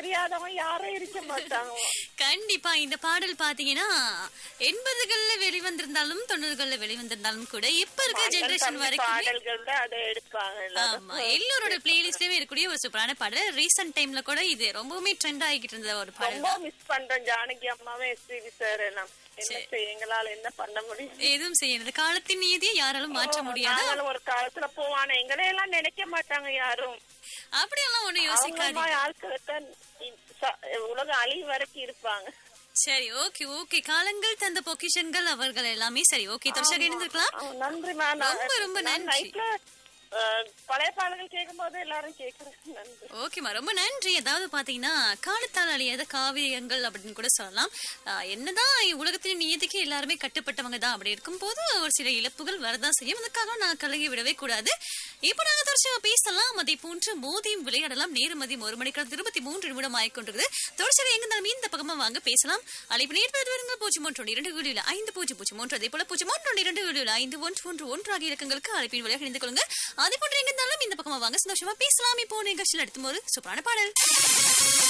தெரியாதவங்க யாரும் இருக்க மாட்டாங்க கண்டிப்பா இந்த பாடல் பாத்தீங்கன்னா எண்பதுகள்ல வெளிவந்திருந்தாலும் தொண்ணூறுகள்ல வெளிவந்திருந்தாலும் கூட இப்ப இருக்க ஜெனரேஷன் தம்பி வரைக்கும் பாடல்கள் தான் அதை எடுப்பாங்க எல்லாரும். ஆமா எல்லாரோட பிளேலிஸ்ட்லயும் இருக்கக்கூடிய ஒரு சூப்பரான பாடல் ரீசெண்ட் டைம்ல கூட இது ரொம்பவுமே ட்ரெண்ட் ஆகிட்டு இருந்த ஒரு பாடல் ரொம்ப மிஸ் பண்றேன் ஜானகி அம்மாவே எஸ்பிபி சார் எல்லாம் என்ன செய்ய எங்களால என்ன பண்ண முடியும் எதுவும் செய்யறது காலத்தின் நீதியை யாராலும் மாற்ற முடியாது நாங்களும் ஒரு காலத்துல போவான எங்களை எல்லாம் நினைக்க மாட்டாங்க யாரும் அப்படியெல்லாம் ஒண்ணு அவங்க யோசிக்காது மாதிரி ஆட்கள் தான் உலகம் அழிவு வரைக்கும் இருப்பாங்க சரி ஓகே ஓகே காலங்கள் தந்த பொக்கிஷன்கள் அவர்கள் எல்லாமே சரி ஓகே தொடர்ச்சியாக இணைந்திருக்கலாம் ஆ, நன்றிமா நான் ரொம்ப, ரொம்ப நான் நன்றி. நைட்ல அஹ், பழைய பாடல்கள் கேட்கும் போது எல்லாரும் கேக்குறேன் நன்றி ஓகேம்மா ரொம்ப நன்றி அதாவது பாத்தீங்கன்னா காலத்தால் அழியாத காவியங்கள் அப்படின்னு கூட சொல்லலாம் ஆஹ் என்னதான் உலகத்தின் நியதிக்கு எல்லாருமே கட்டுப்பட்டவங்க தான் அப்படி இருக்கும்போது ஒரு சில இழப்புகள் வரதான் செய்யும் அதுக்காக நான் கலங்கி விடவே கூடாது இப்போ நாங்க தொடர்ச்சியாக பேசலாம் அதை போன்று மோதியும் விளையாடலாம் நேரம் மதியம் ஒரு மணிக்கு இருபத்தி மூன்று நிமிடம் ஆயிக்கொண்டிருக்குது தொடர்ச்சியாக எங்க இருந்தாலும் இந்த பக்கமா வாங்க பேசலாம் அழைப்பு நேர்பது வருங்க பூஜ்ஜியம் ஒன்று இரண்டு வீடியோல ஐந்து பூஜ்ஜியம் பூஜ்ஜியம் ஒன்று அதே போல பூஜ்ஜியம் ஒன்று இரண்டு வீடியோல ஐந்து ஒன்று ஒன்று ஒன்று ஆகிய இலக்கங்களுக்கு அழைப்பின் வழியாக இணைந்து கொள்ளுங்க அதே போன்று எங்க இருந்தாலும் இந்த பக்கமா வாங்க சந்தோஷமா பேசலாம் இப்போ நிகழ்ச்சியில் எடுத்தும் ஒரு சூப்பரான பாடல்